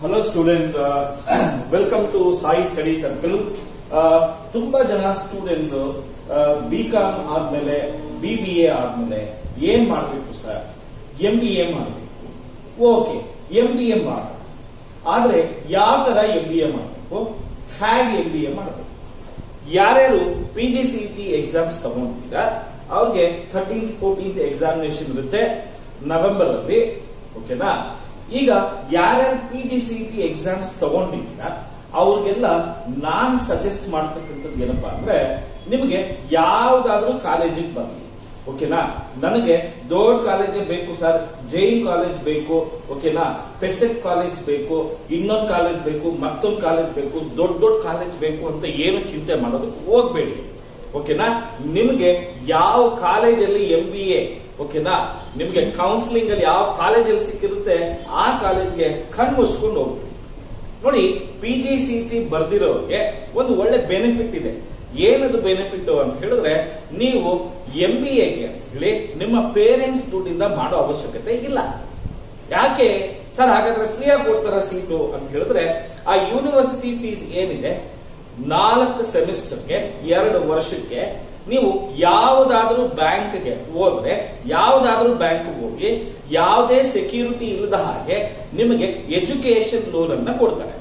hello students welcome to Sai study circle ತುಂಬಾ ಜನ students B com ಆದ್ಮೇಲೆ ಬಿ ಬಿ ಎ ಆದ್ಮೇಲೆ ಏನ್ ಮಾಡ್ಬೇಕು ಸರ್ ಎಂ ಬಿ ಎ ಮಾಡಬೇಕು ಓಕೆ ಎಂ ಬಿ ಎ ಮಾಡ ಆದ್ರೆ ಯಾವ ತರ ಎಂ ಬಿ ಎ ಮಾಡಬೇಕು ಹೇಗೆ ಎಂ ಬಿ ಎ ಮಾಡಬೇಕು ಯಾರ್ಯಾರು P G C T exams ತಗೊಂಡಿದ್ದೀರಾ ಅವ್ರಿಗೆ ಥರ್ಟೀನ್ತ್ ಫೋರ್ಟೀನ್ತ್ ಎಕ್ಸಾಮಿನೇಷನ್ ಇರುತ್ತೆ ನವೆಂಬರ್ ಅಲ್ಲಿ ಓಕೆನಾ ಈಗ ಯಾರ್ಯಾರು P G C T exams ತಗೊಂಡಿದ್ದೀರಾ ಅವ್ರಿಗೆಲ್ಲ ನಾನ್ ಸಜೆಸ್ಟ್ ಮಾಡ್ತಕ್ಕಂಥದ್ದು ಏನಪ್ಪಾ ಅಂದ್ರೆ ನಿಮಗೆ ಯಾವ್ದಾದ್ರೂ ಕಾಲೇಜಿಗೆ ಬರಲಿ ಓಕೆನಾ ನನಗೆ ದೊಡ್ಡ ಕಾಲೇಜೇ ಬೇಕು ಸರ್ ಜೈನ್ ಕಾಲೇಜ್ ಬೇಕು ಓಕೆನಾ ಪೆಸೆಟ್ ಕಾಲೇಜ್ ಬೇಕು ಇನ್ನೊಂದು ಕಾಲೇಜ್ ಬೇಕು ಮತ್ತೊಂದು ಕಾಲೇಜ್ ಬೇಕು ದೊಡ್ಡ ದೊಡ್ಡ ಕಾಲೇಜ್ ಬೇಕು ಅಂತ ಏನು ಚಿಂತೆ ಮಾಡೋದಕ್ಕೆ ಹೋಗ್ಬೇಡಿ ಓಕೆನಾ ನಿಮ್ಗೆ ಯಾವ ಕಾಲೇಜಲ್ಲಿ ಎಂ ಬಿ ಎ ಓಕೆನಾ ನಿಮ್ಗೆ ಕೌನ್ಸಿಲಿಂಗ್ ಅಲ್ಲಿ ಯಾವ ಕಾಲೇಜಲ್ಲಿ ಸಿಕ್ಕಿರುತ್ತೆ ಆ ಕಾಲೇಜ್ಗೆ ಕಣ್ ಮುಚ್ಕೊಂಡು ಹೋಗ್ಬಿಡಿ ನೋಡಿ ಪಿ ಜಿ ಸಿ ಟಿ ಬರ್ದಿರೋರಿಗೆ ಒಂದು ಒಳ್ಳೆ ಬೆನಿಫಿಟ್ ಇದೆ ಏನದು ಬೆನಿಫಿಟ್ ಅಂತ ಹೇಳಿದ್ರೆ ನೀವು ಎಂ ಬಿ ಎಗೆ ಅಂತ ಹೇಳಿ ನಿಮ್ಮ ಪೇರೆಂಟ್ಸ್ ದುಡ್ಡಿಂದ ಮಾಡೋ ಅವಶ್ಯಕತೆ ಇಲ್ಲ ಯಾಕೆ ಸರ್ ಹಾಗಾದ್ರೆ ಫ್ರೀ ಆಗಿ ಕೊಡ್ತಾರ ಸೀಟು ಅಂತ ಹೇಳಿದ್ರೆ ಆ ಯೂನಿವರ್ಸಿಟಿ ಫೀಸ್ ಏನಿದೆ ನಾಲ್ಕು ಸೆಮಿಸ್ಟರ್ಗೆ ಎರಡು ವರ್ಷಕ್ಕೆ ನೀವು ಯಾವುದಾದ್ರೂ ಬ್ಯಾಂಕ್ಗೆ ಹೋದ್ರೆ ಯಾವುದಾದ್ರೂ ಬ್ಯಾಂಕ್ ಹೋಗಿ ಯಾವುದೇ ಸೆಕ್ಯೂರಿಟಿ ಇಲ್ಲದ ಹಾಗೆ ನಿಮಗೆ ಎಜುಕೇಶನ್ ಲೋನ್ ಅನ್ನ ಕೊಡ್ತಾರೆ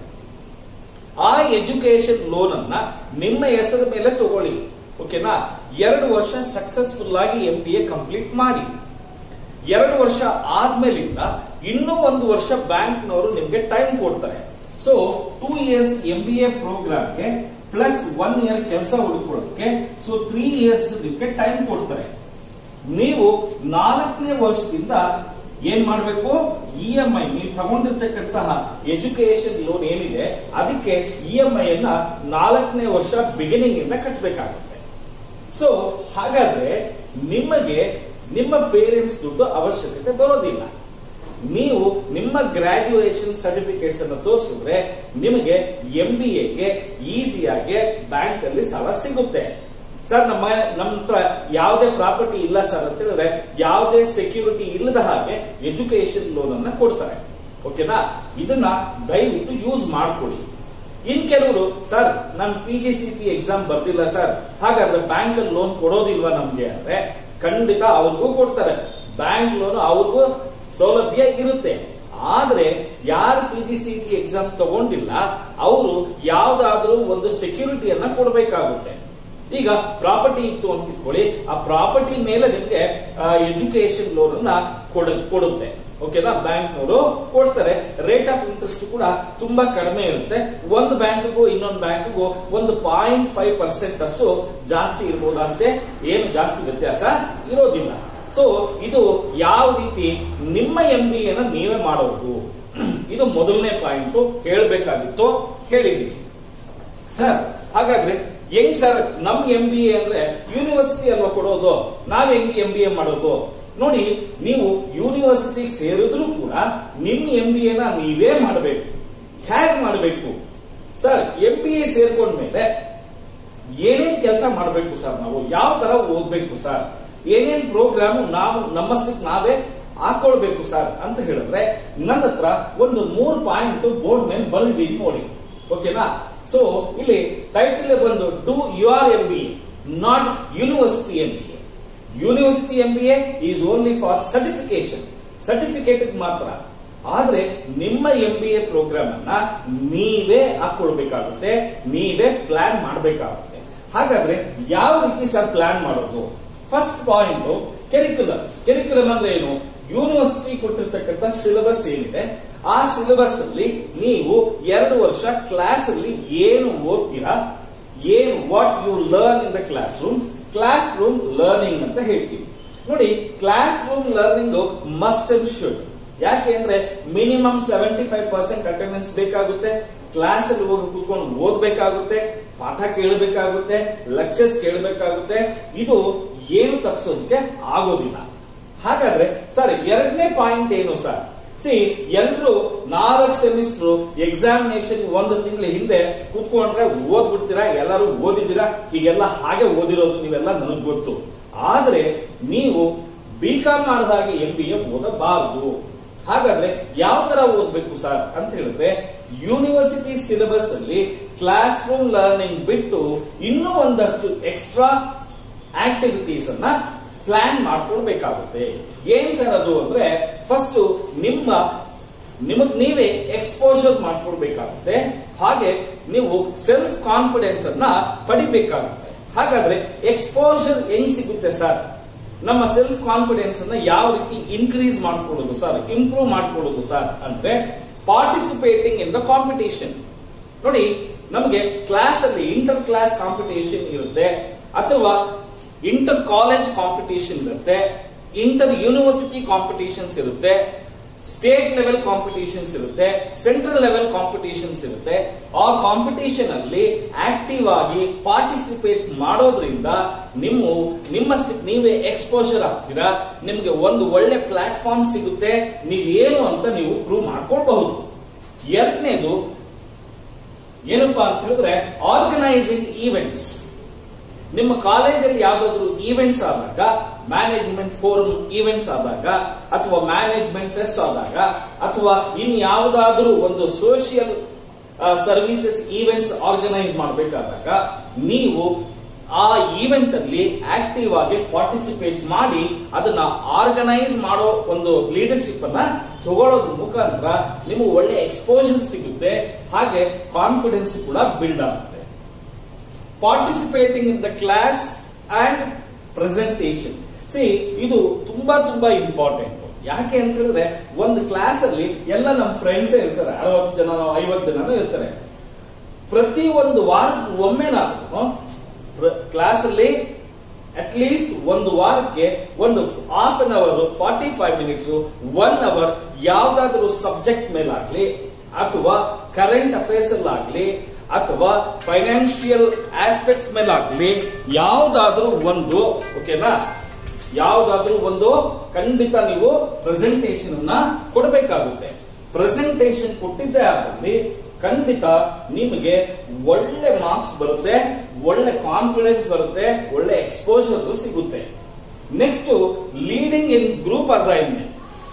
ಆ ಎಜುಕೇಶನ್ ಲೋನ್ ಅನ್ನ ನಿಮ್ಮ ಹೆಸರ ಮೇಲೆ ತಗೊಳ್ಳಿ ಓಕೆನಾ ಎರಡು ವರ್ಷ ಸಕ್ಸಸ್ಫುಲ್ ಆಗಿ ಎಂ ಬಿ ಎ ಕಂಪ್ಲೀಟ್ ಮಾಡಿ ಎರಡು ವರ್ಷ ಆದ್ಮೇಲಿಂದ ಇನ್ನೂ ಒಂದು ವರ್ಷ ಬ್ಯಾಂಕ್ನವರು ನಿಮ್ಗೆ ಟೈಮ್ ಕೊಡ್ತಾರೆ so two years M B A ಪ್ರೋಗ್ರಾಮ್ಗೆ ಪ್ಲಸ್ ಒನ್ ಇಯರ್ ಕೆಲಸ ಹುಡುಕೊಳ್ಳೋಕೆ ಸೊ ತ್ರೀ ಇಯರ್ಸ್ ನಿಮ್ಗೆ ಟೈಮ್ ಕೊಡ್ತಾರೆ ನೀವು ನಾಲ್ಕನೇ ವರ್ಷದಿಂದ ಏನ್ ಮಾಡಬೇಕು ಇ ಎಂ ಐ ನೀವು ತಗೊಂಡಿರ್ತಕ್ಕಂತಹ ಎಜುಕೇಶನ್ ಲೋನ್ ಏನಿದೆ ಅದಕ್ಕೆ ಇ ಎಂ ಐ ಅನ್ನ ನಾಲ್ಕನೇ ವರ್ಷ ಬಿಗಿನಿಂಗ್ ಇಂದ ಕಟ್ಟಬೇಕಾಗುತ್ತೆ ಸೊ ಹಾಗಾದ್ರೆ ನಿಮಗೆ ನಿಮ್ಮ ಪೇರೆಂಟ್ಸ್ ದುಡ್ಡು ಅವಶ್ಯಕತೆ ಬರೋದಿಲ್ಲ ನೀವು ನಿಮ್ಮ ಗ್ರಾಜುಯೇಷನ್ ಸರ್ಟಿಫಿಕೇಟ್ಸ್ ಅನ್ನು ತೋರಿಸಿದ್ರೆ ನಿಮಗೆ ಎಂ ಬಿ ಎಗೆ ಈಸಿಯಾಗಿ ಬ್ಯಾಂಕ್ ಅಲ್ಲಿ ಸಾಲ ಸಿಗುತ್ತೆ ಸರ್ ನಮ್ಮ ನಮ್ಮ ಹತ್ರ ಯಾವುದೇ ಪ್ರಾಪರ್ಟಿ ಇಲ್ಲ ಸರ್ ಅಂತ ಹೇಳಿದ್ರೆ ಯಾವುದೇ ಸೆಕ್ಯೂರಿಟಿ ಇಲ್ಲದ ಹಾಗೆ ಎಜುಕೇಶನ್ ಲೋನ್ ಅನ್ನ ಕೊಡ್ತಾರೆ ಓಕೆನಾ ಇದನ್ನ ದಯವಿಟ್ಟು ಯೂಸ್ ಮಾಡ್ಕೊಳ್ಳಿ ಇನ್ ಕೆಲವರು ಸರ್ ನಾನು P G C T exam ಬರ್ದಿಲ್ಲ ಸರ್ ಹಾಗಾದ್ರೆ ಬ್ಯಾಂಕ್ ಅಲ್ಲಿ ಲೋನ್ ಕೊಡೋದಿಲ್ವಾ ನಮ್ಗೆ ಅಂದ್ರೆ ಖಂಡಿತ ಅವ್ರಿಗೂ ಕೊಡ್ತಾರೆ ಬ್ಯಾಂಕ್ ಲೋನ್ ಅವ್ರಿಗೂ ಸೌಲಭ್ಯ ಇರುತ್ತೆ ಆದ್ರೆ ಯಾರು P G C T exam ತಗೊಂಡಿಲ್ಲ ಅವರು ಯಾವ್ದಾದ್ರೂ ಒಂದು ಸೆಕ್ಯೂರಿಟಿಯನ್ನ ಕೊಡಬೇಕಾಗುತ್ತೆ ಈಗ ಪ್ರಾಪರ್ಟಿ ಇತ್ತು ಅಂತ ಇಟ್ಕೊಳ್ಳಿ ಆ ಪ್ರಾಪರ್ಟಿ ಮೇಲೆ ನಿಮ್ಗೆ ಎಜುಕೇಶನ್ ಲೋನ್ ಅನ್ನ ಕೊಡುತ್ತೆ ಓಕೆನಾ ಬ್ಯಾಂಕ್ನವರು ಕೊಡ್ತಾರೆ ರೇಟ್ ಆಫ್ ಇಂಟ್ರೆಸ್ಟ್ ಕೂಡ ತುಂಬಾ ಕಡಿಮೆ ಇರುತ್ತೆ ಒಂದು ಬ್ಯಾಂಕ್ಗೂ ಇನ್ನೊಂದು ಬ್ಯಾಂಕ್ಗೂ ಒಂದು ಪಾಯಿಂಟ್ ಫೈವ್ ಪರ್ಸೆಂಟ್ ಅಷ್ಟು ಜಾಸ್ತಿ ಇರ್ಬೋದು ಅಷ್ಟೇ ಏನು ಜಾಸ್ತಿ ವ್ಯತ್ಯಾಸ ಇರೋದಿಲ್ಲ ಸೊ ಇದು ಯಾವ ರೀತಿ ನಿಮ್ಮ ಎಂ ಬಿ ಎನ ನೀವೇ ಮಾಡೋದು ಇದು ಮೊದಲನೇ ಪಾಯಿಂಟ್ ಹೇಳಬೇಕಾಗಿತ್ತು ಹೇಳಿದ್ವಿ ಸರ್ ಹಾಗಾದ್ರೆ ಹೆಂಗ್ ಸರ್ ನಮ್ ಎಂ ಬಿ ಎ ಅಂದ್ರೆ ಯೂನಿವರ್ಸಿಟಿ ಅಲ್ವಾ ಕೊಡೋದು ನಾವ್ ಹೆಂಗ್ ಎಂ ಬಿ ಎ ಮಾಡೋದು ನೋಡಿ ನೀವು ಯೂನಿವರ್ಸಿಟಿ ಸೇರಿದ್ರು ಕೂಡ ನಿಮ್ ಎಂ ಬಿ ಎನ ನೀವೇ ಮಾಡಬೇಕು ಹೇಗ್ ಮಾಡಬೇಕು ಸರ್ ಎಂ ಬಿ ಎ ಸೇರ್ಕೊಂಡ್ಮೇಲೆ ಏನೇನ್ ಕೆಲಸ ಮಾಡಬೇಕು ಸರ್ ನಾವು ಯಾವ ತರ ಓದ್ಬೇಕು ಸರ್ ಏನೇನ್ ಪ್ರೋಗ್ರಾಮ್ ನಾವು ನಮ್ಮಷ್ಟಕ್ಕೆ ನಾವೇ ಹಾಕೊಳ್ಬೇಕು ಸರ್ ಅಂತ ಹೇಳಿದ್ರೆ ನನ್ನ ಹತ್ರ ಒಂದು ಮೂರು ಪಾಯಿಂಟ್ ಬೋರ್ಡ್ ಮೇಲೆ ಬರೆದಿದ್ದೀನಿ ನೋಡಿ ಓಕೆನಾ ಸೊ ಇಲ್ಲಿ ಟೈಟಲ್ ಬಂದು do your M B not university M B university M B is only for certification certificate ಮಾತ್ರ ಆದ್ರೆ ನಿಮ್ಮ ಎಂ ಬಿ ಎ ಪ್ರೋಗ್ರಾಮ್ ಅನ್ನ ನೀವೇ ಹಾಕೊಳ್ಬೇಕಾಗುತ್ತೆ ನೀವೇ ಪ್ಲಾನ್ ಮಾಡಬೇಕಾಗುತ್ತೆ ಹಾಗಾದ್ರೆ ಯಾವ ರೀತಿ ಸರ್ ಪ್ಲಾನ್ ಮಾಡೋದು ಫಸ್ಟ್ ಪಾಯಿಂಟ್ ಕೆರಿಕ್ಯುಲಮ್ ಕೆರಿಕ್ಯುಲಮ್ ಅಂದ್ರೆ ಏನು ಯೂನಿವರ್ಸಿಟಿ ಕೊಟ್ಟಿರ್ತಕ್ಕಂಥ ಸಿಲೆಬಸ್ ಏನಿದೆ ಆ ಸಿಲೆಬಸ್ ಅಲ್ಲಿ ನೀವು ಎರಡು ವರ್ಷ ಕ್ಲಾಸ್ ಅಲ್ಲಿ ಏನು ಓದ್ತೀರಾ ಏನು what you learn in the classroom classroom learning ಅಂತ ಹೇಳ್ತೀವಿ ನೋಡಿ classroom learning must and should ಯಾಕೆ ಅಂದ್ರೆ minimum seventy five percent attendance ಬೇಕಾಗುತ್ತೆ ಕ್ಲಾಸ್ ಅಲ್ಲಿ ಹೋಗಿ ಕೂತ್ಕೊಂಡು ಓದ್ಬೇಕಾಗುತ್ತೆ ಪಾಠ ಕೇಳಬೇಕಾಗುತ್ತೆ ಲೆಕ್ಚರ್ಸ್ ಕೇಳಬೇಕಾಗುತ್ತೆ ಇದು ಏನು ತಪ್ಪಿಸೋದಕ್ಕೆ ಆಗೋದಿಲ್ಲ ಹಾಗಾದ್ರೆ ಸರ್ ಎರಡನೇ ಪಾಯಿಂಟ್ ಏನು ಸರ್ ಸಿ ಎಲ್ರು ನಾಲ್ಕು ಸೆಮಿಸ್ಟರ್ ಎಕ್ಸಾಮಿನೇಷನ್ ಒಂದು ತಿಂಗಳ ಹಿಂದೆ ಕೂತ್ಕೊಂಡ್ರೆ ಓದ್ಬಿಡ್ತೀರಾ ಎಲ್ಲರೂ ಓದಿದ್ದೀರಾ ಹೀಗೆಲ್ಲ ಹಾಗೆ ಓದಿರೋದು ನೀವೆಲ್ಲ ನನಗೆ ಗೊತ್ತು ಆದ್ರೆ ನೀವು ಬಿ ಕಾಮ್ ಮಾಡಿದಾಗ ಎಂ ಬಿ ಎ ಓದಬಾರದು ಹಾಗಾದ್ರೆ ಯಾವ ತರ ಓದ್ಬೇಕು ಸರ್ ಅಂತ ಹೇಳಿದ್ರೆ ಯೂನಿವರ್ಸಿಟಿ ಸಿಲೆಬಸ್ ಅಲ್ಲಿ ಕ್ಲಾಸ್ ರೂಮ್ ಲರ್ನಿಂಗ್ ಬಿಟ್ಟು ಇನ್ನೂ ಒಂದಷ್ಟು ಎಕ್ಸ್ಟ್ರಾ ಆಕ್ಟಿವಿಟೀಸ್ ಅನ್ನ ಪ್ಲಾನ್ ಮಾಡ್ಕೊಳ್ಬೇಕಾಗುತ್ತೆ ಏನ್ ಸರ್ ಅದು ಅಂದ್ರೆ ಫಸ್ಟ್ ನಿಮ್ಮ ನಿಮಗ್ ನೀವೇ ಎಕ್ಸ್ಪೋಜರ್ ಮಾಡ್ಕೊಳ್ಬೇಕಾಗುತ್ತೆ ಹಾಗೆ ನೀವು ಸೆಲ್ಫ್ ಕಾನ್ಫಿಡೆನ್ಸ್ ಅನ್ನ ಪಡಿಬೇಕಾಗುತ್ತೆ ಹಾಗಾದ್ರೆ ಎಕ್ಸ್ಪೋಜರ್ ಹೆಂಗ್ ಸಿಗುತ್ತೆ ಸರ್ ನಮ್ಮ ಸೆಲ್ಫ್ ಕಾನ್ಫಿಡೆನ್ಸ್ ಅನ್ನ ಯಾವ ರೀತಿ ಇನ್ಕ್ರೀಸ್ ಮಾಡ್ಕೊಳ್ಳೋದು ಸರ್ ಇಂಪ್ರೂವ್ ಮಾಡ್ಕೊಳ್ಳೋದು ಸರ್ ಅಂದ್ರೆ ಪಾರ್ಟಿಸಿಪೇಟಿಂಗ್ ಇನ್ ದ ಕಾಂಪಿಟೇಷನ್ ನೋಡಿ ನಮಗೆ ಕ್ಲಾಸ್ ಅಲ್ಲಿ ಇಂಟರ್ ಕ್ಲಾಸ್ ಕಾಂಪಿಟೇಷನ್ ಇರುತ್ತೆ ಅಥವಾ ಇಂಟರ್ ಕಾಲೇಜ್ ಕಾಂಪಿಟೇಷನ್ ಇರುತ್ತೆ ಇಂಟರ್ ಯೂನಿವರ್ಸಿಟಿ ಕಾಂಪಿಟೇಷನ್ಸ್ ಇರುತ್ತೆ ಸ್ಟೇಟ್ ಲೆವೆಲ್ ಕಾಂಪಿಟೇಷನ್ಸ್ ಇರುತ್ತೆ ಸೆಂಟ್ರಲ್ ಲೆವೆಲ್ ಕಾಂಪಿಟೇಷನ್ಸ್ ಇರುತ್ತೆ ಆ ಕಾಂಪಿಟೇಷನ್ ಅಲ್ಲಿ ಆಕ್ಟಿವ್ ಆಗಿ ಪಾರ್ಟಿಸಿಪೇಟ್ ಮಾಡೋದ್ರಿಂದ ನಿಮ್ಮ ನಿಮ್ಮಷ್ಟಕ್ಕೆ ನೀವೇ ಎಕ್ಸ್ಪೋಜರ್ ಆಗ್ತೀರಾ ನಿಮ್ಗೆ ಒಂದು ಒಳ್ಳೆ ಪ್ಲಾಟ್ಫಾರ್ಮ್ ಸಿಗುತ್ತೆ ನೀವೇನು ಅಂತ ನೀವು ಪ್ರೂವ್ ಮಾಡ್ಕೊಳ್ಬಹುದು ಎರಡನೇದು ಏನಪ್ಪಾ ಅಂತ ಹೇಳಿದ್ರೆ ಆರ್ಗನೈಸಿಂಗ್ ಈವೆಂಟ್ಸ್ ನಿಮ್ಮ ಕಾಲೇಜಲ್ಲಿ ಯಾವ್ದಾದ್ರು ಈವೆಂಟ್ಸ್ ಆದಾಗ ಮ್ಯಾನೇಜ್ಮೆಂಟ್ ಫೋರಂ ಈವೆಂಟ್ಸ್ ಆದಾಗ ಅಥವಾ ಮ್ಯಾನೇಜ್ಮೆಂಟ್ ಫೆಸ್ಟ್ ಆದಾಗ ಅಥವಾ ಇನ್ ಯಾವುದಾದ್ರೂ ಒಂದು ಸೋಷಿಯಲ್ ಸರ್ವಿಸಸ್ ಈವೆಂಟ್ಸ್ ಆರ್ಗನೈಸ್ ಮಾಡಬೇಕಾದಾಗ ನೀವು ಆ ಈವೆಂಟ್ ಅಲ್ಲಿ ಆಕ್ಟಿವ್ ಆಗಿ ಪಾರ್ಟಿಸಿಪೇಟ್ ಮಾಡಿ ಅದನ್ನ ಆರ್ಗನೈಸ್ ಮಾಡೋ ಒಂದು ಲೀಡರ್ಶಿಪ್ ಅನ್ನ ತಗೊಳ್ಳೋದ್ರ ಮುಖಾಂತರ ನಿಮಗೆ ಒಳ್ಳೆ ಎಕ್ಸ್ಪೋಜರ್ ಸಿಗುತ್ತೆ ಹಾಗೆ ಕಾನ್ಫಿಡೆನ್ಸ್ ಕೂಡ ಬಿಲ್ಡ್ ಆಗುತ್ತೆ participating in the class and presentation see ಇದು ತುಂಬಾ ತುಂಬಾ ಇಂಪಾರ್ಟೆಂಟ್ ಯಾಕೆ ಅಂತ ಹೇಳಿದ್ರೆ ಒಂದು ಕ್ಲಾಸ್ ಅಲ್ಲಿ ಎಲ್ಲ ನಮ್ಮ ಫ್ರೆಂಡ್ಸ್ ಇರ್ತಾರೆ ಅರವತ್ತು ಜನ ಐವತ್ತು ಜನ ಇರ್ತಾರೆ ಪ್ರತಿ ಒಂದು ವಾರ ಒಮ್ಮೆ ನಾವು ಕ್ಲಾಸ್ ಅಲ್ಲಿ ಅಟ್ ಲೀಸ್ಟ್ ಒಂದು ವಾರಕ್ಕೆ ಒಂದು half an hour forty five minutes one hour ಯಾವ್ದಾದ್ರು ಸಬ್ಜೆಕ್ಟ್ ಮೇಲಾಗ್ಲಿ ಅಥವಾ ಕರೆಂಟ್ ಅಫೇರ್ಸ್ ಅಲ್ಲಾಗ್ಲಿ ಅಥವಾ ಫೈನಾನ್ಷಿಯಲ್ ಆಸ್ಪೆಕ್ಟ್ಸ್ ಮೇಲಾಗ್ಲಿ ಯಾವ್ದಾದ್ರೂ ಒಂದು ಓಕೆನಾ ಯಾವ್ದಾದ್ರೂ ಒಂದು ಖಂಡಿತ ನೀವು ಪ್ರೆಸೆಂಟೇಶನ್ ಅನ್ನ ಕೊಡಬೇಕಾಗುತ್ತೆ ಪ್ರೆಸೆಂಟೇಶನ್ ಕೊಟ್ಟಿದ್ದೇ ಆದಲ್ಲಿ ಖಂಡಿತ ನಿಮಗೆ ಒಳ್ಳೆ ಮಾರ್ಕ್ಸ್ ಬರುತ್ತೆ ಒಳ್ಳೆ ಕಾನ್ಫಿಡೆನ್ಸ್ ಬರುತ್ತೆ ಒಳ್ಳೆ ಎಕ್ಸ್ಪೋಜರ್ ಸಿಗುತ್ತೆ next leading in group assignment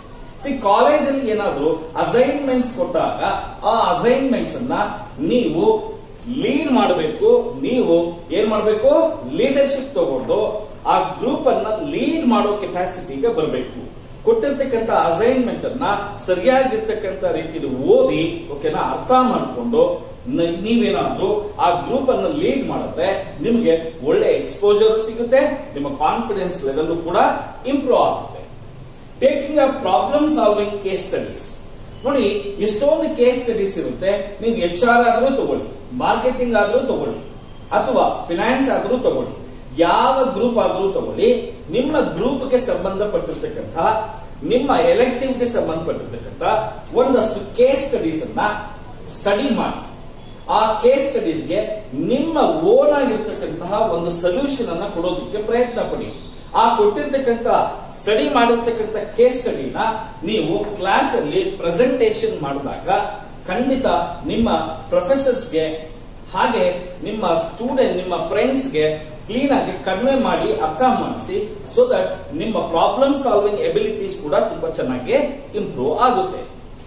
see ಕಾಲೇಜಲ್ಲಿ ಏನಾದ್ರು ಅಸೈನ್ಮೆಂಟ್ಸ್ ಕೊಟ್ಟಾಗ ಆ ಅಸೈನ್ಮೆಂಟ್ಸ್ ಅನ್ನ ನೀವು ಲೀಡ್ ಮಾಡಬೇಕು ನೀವು ಏನ್ ಮಾಡಬೇಕು ಲೀಡರ್ಶಿಪ್ ತಗೊಂಡು ಆ ಗ್ರೂಪ್ ಅನ್ನ ಲೀಡ್ ಮಾಡೋ ಕೆಪಾಸಿಟಿಗೆ ಬರಬೇಕು ಕೊಟ್ಟಿರ್ತಕ್ಕಂಥ ಅಸೈನ್ಮೆಂಟ್ ಅನ್ನ ಸರಿಯಾಗಿರ್ತಕ್ಕಂಥ ರೀತಿಯಲ್ಲಿ ಓದಿ ಓಕೆನಾ ಅರ್ಥ ಮಾಡಿಕೊಂಡು ನೀವೇನಾದ್ರೂ ಆ ಗ್ರೂಪ್ ಅನ್ನು ಲೀಡ್ ಮಾಡಿದ್ರೆ ನಿಮಗೆ ಒಳ್ಳೆ ಎಕ್ಸ್ಪೋಜರ್ ಸಿಗುತ್ತೆ ನಿಮ್ಮ ಕಾನ್ಫಿಡೆನ್ಸ್ ಲೆವೆಲ್ ಕೂಡ ಇಂಪ್ರೂವ್ ಆಗುತ್ತೆ taking a problem solving case studies ನೋಡಿ ಎಷ್ಟೊಂದು ಕೇಸ್ ಸ್ಟಡೀಸ್ ಇರುತ್ತೆ ನೀವು ಎಚ್ ಆರ್ ಆದ್ರೂ ತಗೊಳ್ಳಿ ಮಾರ್ಕೆಟಿಂಗ್ ಆದ್ರೂ ತಗೊಳ್ಳಿ ಅಥವಾ ಫಿನಾನ್ಸ್ ಆದ್ರೂ ತಗೊಳ್ಳಿ ಯಾವ ಗ್ರೂಪ್ ಆದ್ರೂ ತಗೊಳ್ಳಿ ನಿಮ್ಮ ಗ್ರೂಪ್ಗೆ ಸಂಬಂಧಪಟ್ಟಿರ್ತಕ್ಕಂಥ ನಿಮ್ಮ ಎಲೆಕ್ಟಿವ್ಗೆ ಸಂಬಂಧಪಟ್ಟಿರ್ತಕ್ಕಂಥ ಒಂದಷ್ಟು ಕೇಸ್ ಸ್ಟಡೀಸ್ ಅನ್ನ ಸ್ಟಡಿ ಮಾಡಿ ಆ ಕೇಸ್ ಸ್ಟಡೀಸ್ಗೆ ನಿಮ್ಮ ಓನ್ ಆಗಿರ್ತಕ್ಕಂತಹ ಒಂದು ಸೊಲ್ಯೂಷನ್ ಅನ್ನ ಕೊಡೋದಕ್ಕೆ ಪ್ರಯತ್ನ ಪಡಿ ಆ ಕೊಟ್ಟಿರ್ತಕ್ಕಂಥ ಸ್ಟಡಿ ಮಾಡಿರ್ತಕ್ಕಂಥ ಕೇಸ್ ಸ್ಟಡಿನ ನೀವು ಕ್ಲಾಸ್ ಅಲ್ಲಿ ಪ್ರೆಸೆಂಟೇಶನ್ ಮಾಡಿದಾಗ ಖಂಡಿತ ನಿಮ್ಮ ಪ್ರೊಫೆಸರ್ಸ್ಗೆ ಹಾಗೆ ನಿಮ್ಮ ಸ್ಟೂಡೆಂಟ್ ನಿಮ್ಮ ಫ್ರೆಂಡ್ಸ್ಗೆ ಕ್ಲೀನ್ ಆಗಿ ಕಡಿಮೆ ಮಾಡಿ ಅರ್ಥ ಮಾಡಿಸಿ ಸೊ ದಟ್ ನಿಮ್ಮ ಪ್ರಾಬ್ಲಮ್ ಸಾಲ್ವಿಂಗ್ ಎಬಿಲಿಟೀಸ್ ಕೂಡ ತುಂಬಾ ಚೆನ್ನಾಗಿ ಇಂಪ್ರೂವ್ ಆಗುತ್ತೆ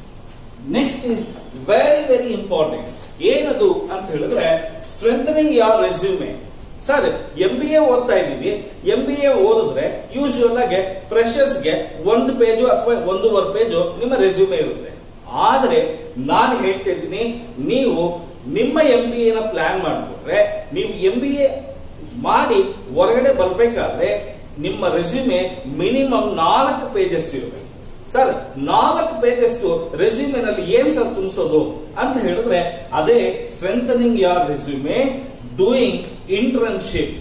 next is very very important ಏನದು ಅಂತ ಹೇಳಿದ್ರೆ strengthening your resume sir M B A ಓದ್ತಾ ಇದ್ದೀವಿ ಎಂ ಬಿ ಎ ಓದಿದ್ರೆ ಯೂಶುವಲ್ ಆಗಿ ಫ್ರೆಶರ್ಸ್ಗೆ ಒಂದು ಪೇಜು ಅಥವಾ ಒಂದೂವರೆ ಪೇಜು ನಿಮ್ಮ ರೆಸ್ಯೂಮೆ ಇರುತ್ತೆ ಆದ್ರೆ ನಾನು ಹೇಳ್ತಾ ಇದ್ದೀನಿ ನೀವು ನಿಮ್ಮ ಎಂ ಬಿ ಎನ ಪ್ಲಾನ್ ಮಾಡಿಬಿಟ್ರೆ ನೀವು ಎಂ ಬಿ ಎ ಮಾಡಿ ಹೊರಗಡೆ ಬರ್ಬೇಕಾದ್ರೆ ನಿಮ್ಮ ರೆಸ್ಯೂಮೆ ಮಿನಿಮಮ್ ನಾಲ್ಕು ಪೇಜಸ್ ಇರಬೇಕು ಸರ್ ನಾಲ್ಕು ಪೇಜಸ್ ರೆಸ್ಯೂಮೆನಲ್ಲಿ ಏನ್ ಸರ್ ತುಂಬಿಸೋದು ಅಂತ ಹೇಳಿದ್ರೆ ಅದೇ strengthening your resume doing internship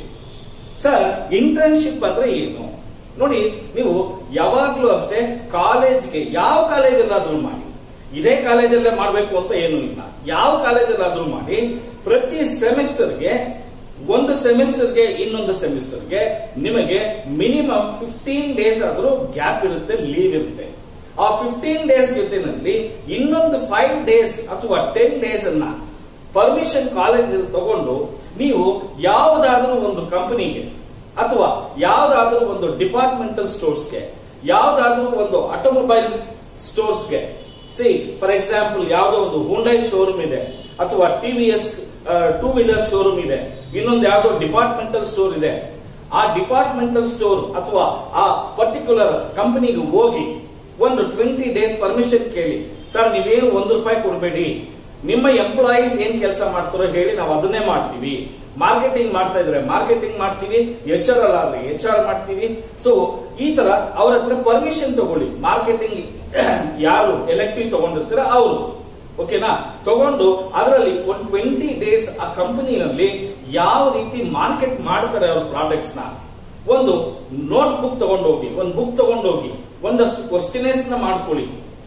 sir internship ಅಂದ್ರೆ ಏನು ನೋಡಿ ನೀವು ಯಾವಾಗ್ಲೂ ಅಷ್ಟೇ ಕಾಲೇಜ್ಗೆ ಯಾವ ಕಾಲೇಜಲ್ಲಾದ್ರೂ ಮಾಡಿ ಇದೇ ಕಾಲೇಜಲ್ಲೇ ಮಾಡಬೇಕು ಅಂತ ಏನೂ ಇಲ್ಲ ಯಾವ ಕಾಲೇಜಲ್ಲಾದ್ರೂ ಮಾಡಿ ಪ್ರತಿ ಸೆಮಿಸ್ಟರ್ಗೆ ಒಂದು ಸೆಮಿಸ್ಟರ್ಗೆ ಇನ್ನೊಂದು ಸೆಮಿಸ್ಟರ್ಗೆ ನಿಮಗೆ ಮಿನಿಮಮ್ ಫಿಫ್ಟೀನ್ ಡೇಸ್ ಆದ್ರೂ ಗ್ಯಾಪ್ ಇರುತ್ತೆ ಲೀವ್ ಇರುತ್ತೆ ಆ ಫಿಫ್ಟೀನ್ ಡೇಸ್ ಜೊತೆನಲ್ಲಿ ಇನ್ನೊಂದು ಫೈವ್ ಡೇಸ್ ಅಥವಾ ಟೆನ್ ಡೇಸ್ ಅನ್ನ ಪರ್ಮಿಷನ್ ಕಾಲೇಜ್ ತಗೊಂಡು ನೀವು ಯಾವುದಾದ್ರೂ ಒಂದು ಕಂಪನಿಗೆ ಅಥವಾ ಯಾವುದಾದ್ರೂ ಒಂದು ಡಿಪಾರ್ಟ್ಮೆಂಟಲ್ ಸ್ಟೋರ್ಸ್ಗೆ ಯಾವುದಾದ್ರೂ ಒಂದು ಆಟೋಮೊಬೈಲ್ ಸ್ಟೋರ್ಸ್ಗೆ ಸಿ ಫಾರ್ ಎಕ್ಸಾಂಪಲ್ ಯಾವುದೋ ಒಂದು ಹುಂಡೈ ಶೋರೂಮ್ ಇದೆ ಅಥವಾ ಟಿವಿಎಸ್ ಟೂ ವೀಲರ್ ಶೋರೂಮ್ ಇದೆ ಇನ್ನೊಂದು ಯಾವುದೋ ಡಿಪಾರ್ಟ್ಮೆಂಟಲ್ ಸ್ಟೋರ್ ಇದೆ ಆ ಡಿಪಾರ್ಟ್ಮೆಂಟಲ್ ಸ್ಟೋರ್ ಅಥವಾ ಆ ಪರ್ಟಿಕ್ಯುಲರ್ ಕಂಪನಿಗೆ ಹೋಗಿ ಒಂದು ಟ್ವೆಂಟಿ ಡೇಸ್ ಪರ್ಮಿಷನ್ ಕೇಳಿ ಸರ್ ನೀವೇನು ಒಂದು ರೂಪಾಯಿ ಕೊಡಬೇಡಿ ನಿಮ್ಮ ಎಂಪ್ಲಾಯೀಸ್ ಏನ್ ಕೆಲಸ ಮಾಡ್ತಾರೋ ಹೇಳಿ ನಾವು ಅದನ್ನೇ ಮಾಡ್ತೀವಿ ಮಾರ್ಕೆಟಿಂಗ್ ಮಾಡ್ತಾ ಇದ್ರೆ ಮಾರ್ಕೆಟಿಂಗ್ ಮಾಡ್ತೀವಿ ಎಚ್ ಆರ್ ಆದ್ರೆ ಎಚ್ ಆರ್ ಮಾಡ್ತೀವಿ ಸೊ ಈ ತರ ಅವ್ರ ಹತ್ರ ಪರ್ಮಿಷನ್ ತಗೊಳ್ಳಿ ಮಾರ್ಕೆಟಿಂಗ್ ಯಾರು ಎಲೆಕ್ಟಿವ್ ತಗೊಂಡಿರ್ತೀರ ಅವರು ಓಕೆನಾ ತಗೊಂಡು ಅದರಲ್ಲಿ ಒಂದು ಟ್ವೆಂಟಿ ಡೇಸ್ ಆ ಕಂಪನಿನಲ್ಲಿ ಯಾವ ರೀತಿ ಮಾರ್ಕೆಟ್ ಮಾಡ್ತಾರೆ ಅವ್ರ ಪ್ರಾಡಕ್ಟ್ಸ್ ನ ಒಂದು ನೋಟ್ ಬುಕ್ ತಗೊಂಡೋಗಿ ಒಂದು ಬುಕ್ ತಗೊಂಡೋಗಿ ಒಂದಷ್ಟು ಕ್ವಶನೇಸ್ ನ ಮಾಡ್ಕೊಳ್ಳಿ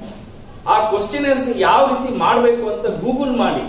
ಆ ಕ್ವಶನೇಸ್ ಯಾವ ರೀತಿ ಮಾಡಬೇಕು ಅಂತ ಗೂಗಲ್ ಮಾಡಿ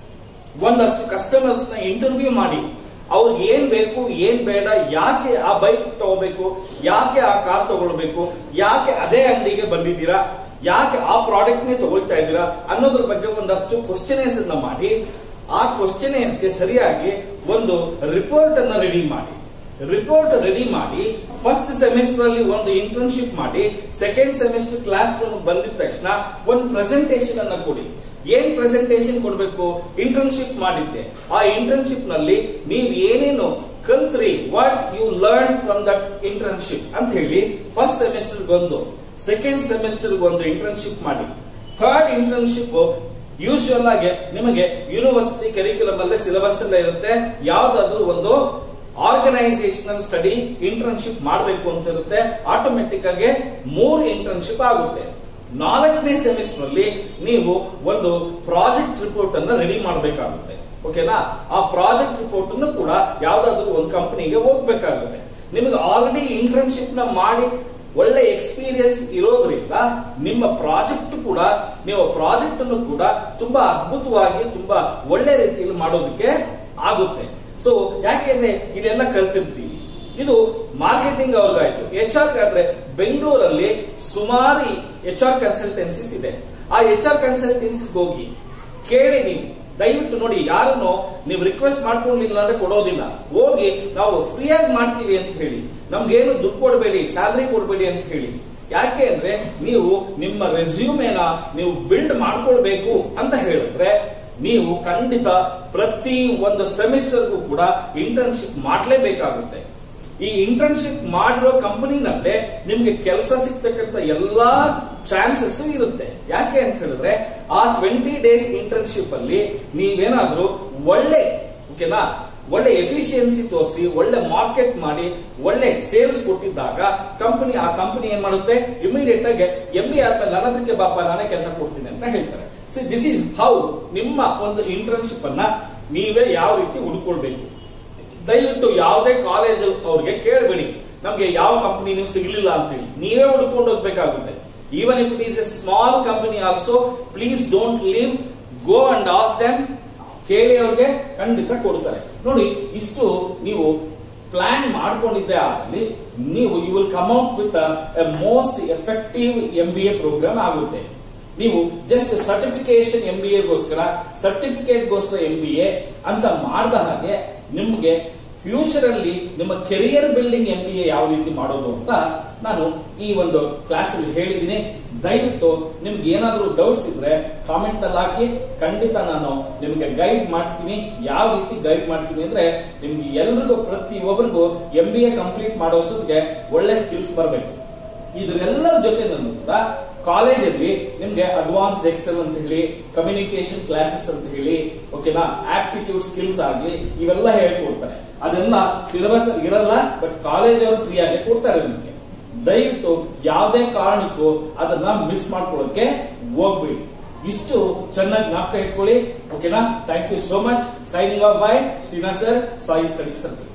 ಒಂದಷ್ಟು ಕಸ್ಟಮರ್ಸ್ ನ ಇಂಟರ್ವ್ಯೂ ಮಾಡಿ ಅವ್ರಿಗೆ ಏನ್ ಬೇಕು ಏನ್ ಬೇಡ ಯಾಕೆ ಆ ಬೈಕ್ ತಗೋಬೇಕು ಯಾಕೆ ಆ ಕಾರ್ ತಗೊಳ್ಬೇಕು ಯಾಕೆ ಅದೇ ಅಂಗಡಿಗೆ ಬಂದಿದ್ದೀರಾ ಯಾಕೆ ಆ ಪ್ರಾಡಕ್ಟ್ ನೇ ತಗೊಳ್ತಾ ಇದ್ದೀರಾ ಅನ್ನೋದ್ರ ಬಗ್ಗೆ ಒಂದಷ್ಟು ಕ್ವಶನೇಸ್ ಅನ್ನ ಮಾಡಿ ಆ ಕ್ವಶನೇಸ್ ಗೆ ಸರಿಯಾಗಿ ಒಂದು ರಿಪೋರ್ಟ್ ಅನ್ನ ರೆಡಿ ಮಾಡಿ ರಿಪೋರ್ಟ್ ರೆಡಿ ಮಾಡಿ ಫಸ್ಟ್ ಸೆಮಿಸ್ಟರ್ ಅಲ್ಲಿ ಒಂದು ಇಂಟರ್ನ್ಶಿಪ್ ಮಾಡಿ ಸೆಕೆಂಡ್ ಸೆಮಿಸ್ಟರ್ ಕ್ಲಾಸ್ ರೂಮ್ ಬಂದಿದ ತಕ್ಷಣ ಒಂದು ಪ್ರೆಸೆಂಟೇಶನ್ ಅನ್ನ ಕೊಡಿ ಏನ್ ಪ್ರೆಸೆಂಟೇಶನ್ ಕೊಡಬೇಕು ಇಂಟರ್ನ್ಶಿಪ್ ಮಾಡಿದ್ದೆ ಆ ಇಂಟರ್ನ್ಶಿಪ್ ನಲ್ಲಿ ನೀವು ಏನೇನು ಕಲ್ತ್ರಿ what you learn from that internship ಅಂತ ಹೇಳಿ ಫಸ್ಟ್ ಸೆಮಿಸ್ಟರ್ ಒಂದು ಸೆಕೆಂಡ್ ಸೆಮಿಸ್ಟರ್ ಒಂದು ಇಂಟರ್ನ್ಶಿಪ್ ಮಾಡಿ ಥರ್ಡ್ ಇಂಟರ್ನ್ಶಿಪ್ ಯೂಶುವಲ್ ಆಗಿ ನಿಮಗೆ ಯೂನಿವರ್ಸಿಟಿ ಕರಿಕ್ಯುಲಮ್ ಅಲ್ಲೇ ಸಿಲೆಬಸ್ ಎಲ್ಲ ಇರುತ್ತೆ ಯಾವ್ದಾದ್ರು ಒಂದು ಆರ್ಗನೈಸೇಷನಲ್ ಸ್ಟಡಿ ಇಂಟರ್ನ್ಶಿಪ್ ಮಾಡಬೇಕು ಅಂತ ಇರುತ್ತೆ ಆಟೋಮೆಟಿಕ್ ಆಗಿ ಮೂರು ಇಂಟರ್ನ್ಶಿಪ್ ಆಗುತ್ತೆ ನಾಲ್ಕನೇ ಸೆಮಿಸ್ಟರ್ ಅಲ್ಲಿ ನೀವು ಒಂದು ಪ್ರಾಜೆಕ್ಟ್ ರಿಪೋರ್ಟ್ ಅನ್ನ ರೆಡಿ ಮಾಡಬೇಕಾಗುತ್ತೆ ಓಕೆನಾ ಆ ಪ್ರಾಜೆಕ್ಟ್ ರಿಪೋರ್ಟ್ ಅನ್ನು ಕೂಡ ಯಾವ್ದಾದ್ರು ಒಂದು ಕಂಪನಿಗೆ ಹೋಗ್ಬೇಕಾಗುತ್ತೆ ನಿಮಗೆ ಆಲ್ರೆಡಿ ಇಂಟರ್ನ್ಶಿಪ್ ನ ಮಾಡಿ ಒಳ್ಳೆ ಎಕ್ಸ್ಪೀರಿಯನ್ಸ್ ಇರೋದ್ರಿಂದ ನಿಮ್ಮ ಪ್ರಾಜೆಕ್ಟ್ ಕೂಡ ನೀವು ಪ್ರಾಜೆಕ್ಟ್ ಅನ್ನು ಕೂಡ ತುಂಬಾ ಅದ್ಭುತವಾಗಿ ತುಂಬಾ ಒಳ್ಳೆ ರೀತಿಯಲ್ಲಿ ಮಾಡೋದಕ್ಕೆ ಆಗುತ್ತೆ ಸೊ ಯಾಕೆಂದ್ರೆ ಇದೆಲ್ಲ ಕಲ್ತಿರ್ತೀವಿ ಇದು ಮಾರ್ಕೆಟಿಂಗ್ ಅವ್ರಿಗಾಯ್ತು ಎಚ್ ಆರ್ ಆದ್ರೆ ಬೆಂಗಳೂರಲ್ಲಿ ಸುಮಾರು ಎಚ್ ಆರ್ ಕನ್ಸಲ್ಟೆನ್ಸಿಸ್ ಇದೆ ಆ ಎಚ್ ಆರ್ ಕನ್ಸಲ್ಟೆನ್ಸಿಸ್ ಹೋಗಿ ಕೇಳಿ ನೀವು ದಯವಿಟ್ಟು ನೋಡಿ ಯಾರನ್ನು ನೀವು ರಿಕ್ವೆಸ್ಟ್ ಮಾಡ್ಕೊಂಡಿಲ್ಲ ಅಂದ್ರೆ ಕೊಡೋದಿಲ್ಲ ಹೋಗಿ ನಾವು ಫ್ರೀಯಾಗಿ ಮಾಡ್ತೀವಿ ಅಂತ ಹೇಳಿ ನಮ್ಗೇನು ದುಡ್ಡು ಕೊಡಬೇಡಿ ಸ್ಯಾಲರಿ ಕೊಡಬೇಡಿ ಅಂತ ಹೇಳಿ ಯಾಕೆ ಅಂದ್ರೆ ನೀವು ನಿಮ್ಮ ರೆಸ್ಯೂಮೇನ ನೀವು ಬಿಲ್ಡ್ ಮಾಡ್ಕೊಳ್ಬೇಕು ಅಂತ ಹೇಳಿದ್ರೆ ನೀವು ಖಂಡಿತ ಪ್ರತಿ ಒಂದು ಸೆಮಿಸ್ಟರ್ಗೂ ಕೂಡ ಇಂಟರ್ನ್ಶಿಪ್ ಮಾಡಲೇಬೇಕಾಗುತ್ತೆ ಈ ಇಂಟರ್ನ್ಶಿಪ್ ಮಾಡಿರೋ ಕಂಪನಿನಲ್ಲೇ ನಿಮ್ಗೆ ಕೆಲಸ ಸಿಗ್ತಕ್ಕಂತ ಎಲ್ಲಾ ಚಾನ್ಸಸ್ ಇರುತ್ತೆ ಯಾಕೆ ಅಂತ ಹೇಳಿದ್ರೆ ಆ ಟ್ವೆಂಟಿ ಡೇಸ್ ಇಂಟರ್ನ್ಶಿಪ್ ಅಲ್ಲಿ ನೀವೇನಾದ್ರೂ ಒಳ್ಳೆ ಓಕೆನಾ ಒಳ್ಳೆ ಎಫಿಷಿಯನ್ಸಿ ತೋರಿಸಿ ಒಳ್ಳೆ ಮಾರ್ಕೆಟ್ ಮಾಡಿ ಒಳ್ಳೆ ಸೇಲ್ಸ್ ಕೊಟ್ಟಿದ್ದಾಗ ಕಂಪನಿ ಆ ಕಂಪನಿ ಏನ್ ಮಾಡುತ್ತೆ ಇಮಿಡಿಯೇಟ್ ಆಗಿ ಎಂ ಬಿ ಆದ್ಮೇಲೆ ನನ್ನ ಹತ್ರಕ್ಕೆ ಬಾಪ ನಾನೇ ಕೆಲಸ ಕೊಡ್ತೀನಿ ಅಂತ ಹೇಳ್ತಾರೆ ಸಿ ದಿಸ್ ಈಸ್ ಹೌ ನಿಮ್ಮ ಒಂದು ಇಂಟರ್ನ್ಶಿಪ್ ಅನ್ನ ನೀವೇ ಯಾವ ರೀತಿ ಹುಡ್ಕೊಳ್ಬೇಕು ದಯವಿಟ್ಟು ಯಾವುದೇ ಕಾಲೇಜ್ ಅವ್ರಿಗೆ ಕೇಳಬೇಡಿ ನಮ್ಗೆ ಯಾವ ಕಂಪನಿನೂ ಸಿಗ್ಲಿಲ್ಲ ಅಂತ ಹೇಳಿ ನೀವೇ ಹುಡ್ಕೊಂಡು ಹೋಗ್ಬೇಕಾಗುತ್ತೆ even if it is a small company also please don't leave go and ask them ಕೇಳಿ ಅವ್ರಿಗೆ ಖಂಡಿತ ಕೊಡ್ತಾರೆ ನೋಡಿ ಇಷ್ಟು ನೀವು ಪ್ಲಾನ್ ಮಾಡ್ಕೊಂಡಿದ್ದೆ ಆಗಲಿ ನೀವು you will come out with most effective M B A program ಆಗುತ್ತೆ ನೀವು ಜಸ್ಟ್ ಸರ್ಟಿಫಿಕೇಶನ್ ಎಂ ಬಿ ಎಗೋಸ್ಕರ ಸರ್ಟಿಫಿಕೇಟ್ ಗೋಸ್ಕರ ಎಂ ಬಿ ಎ ಅಂತ ಮಾಡಿದ ಹಾಗೆ ನಿಮ್ಗೆ ಫ್ಯೂಚರ್ ಅಲ್ಲಿ ನಿಮ್ಮ career building M B A ಯಾವ ರೀತಿ ಮಾಡೋದು ಅಂತ ನಾನು ಈ ಒಂದು ಕ್ಲಾಸ್ ಅಲ್ಲಿ ಹೇಳಿದ್ದೀನಿ ದಯವಿಟ್ಟು ನಿಮ್ಗೆ ಏನಾದ್ರೂ ಡೌಟ್ಸ್ ಇದ್ರೆ ಕಾಮೆಂಟ್ ಅಲ್ಲಿ ಹಾಕಿ ಖಂಡಿತ ನಾನು ನಿಮ್ಗೆ ಗೈಡ್ ಮಾಡ್ತೀನಿ ಯಾವ ರೀತಿ ಗೈಡ್ ಮಾಡ್ತೀನಿ ಅಂದ್ರೆ ನಿಮ್ಗೆ ಎಲ್ರಿಗೂ ಪ್ರತಿ ಒಬ್ಬರಿಗೂ ಎಂ ಬಿ ಎ ಕಂಪ್ಲೀಟ್ ಮಾಡೋಷ್ಟೊತ್ತಿಗೆ ಒಳ್ಳೆ ಸ್ಕಿಲ್ಸ್ ಬರಬೇಕು ಇದರೆಲ್ಲರ ಜೊತೆ ಕೂಡ ಕಾಲೇಜಲ್ಲಿ ನಿಮ್ಗೆ ಅಡ್ವಾನ್ಸ್ಡ್ ಎಕ್ಸೆಲ್ ಅಂತ ಹೇಳಿ ಕಮ್ಯುನಿಕೇಶನ್ ಕ್ಲಾಸಸ್ ಅಂತ ಹೇಳಿ ಓಕೆನಾ ಆಪ್ಟಿಟ್ಯೂಡ್ ಸ್ಕಿಲ್ಸ್ ಆಗ್ಲಿ ಇವೆಲ್ಲ ಹೇಳ್ಕೊಡ್ತಾರೆ ಅದೆಲ್ಲ ಸಿಲೆಬಸ್ ಇರಲ್ಲ ಬಟ್ ಕಾಲೇಜ್ ಅವರು ಫ್ರೀ ಆಗಿ ಕೊಡ್ತಾರೆ ನಿಮ್ಗೆ ದಯವಿಟ್ಟು ಯಾವುದೇ ಕಾರಣಕ್ಕೂ ಅದನ್ನ ಮಿಸ್ ಮಾಡ್ಕೊಳ್ಳೋಕೆ ಹೋಗ್ಬೇಡಿ ಇಷ್ಟು ಚೆನ್ನಾಗಿ ಜ್ಞಾಪಕ ಇಟ್ಕೊಳ್ಳಿ ಓಕೆನಾ thank you so much signing off by Srinivas sir Sai study circle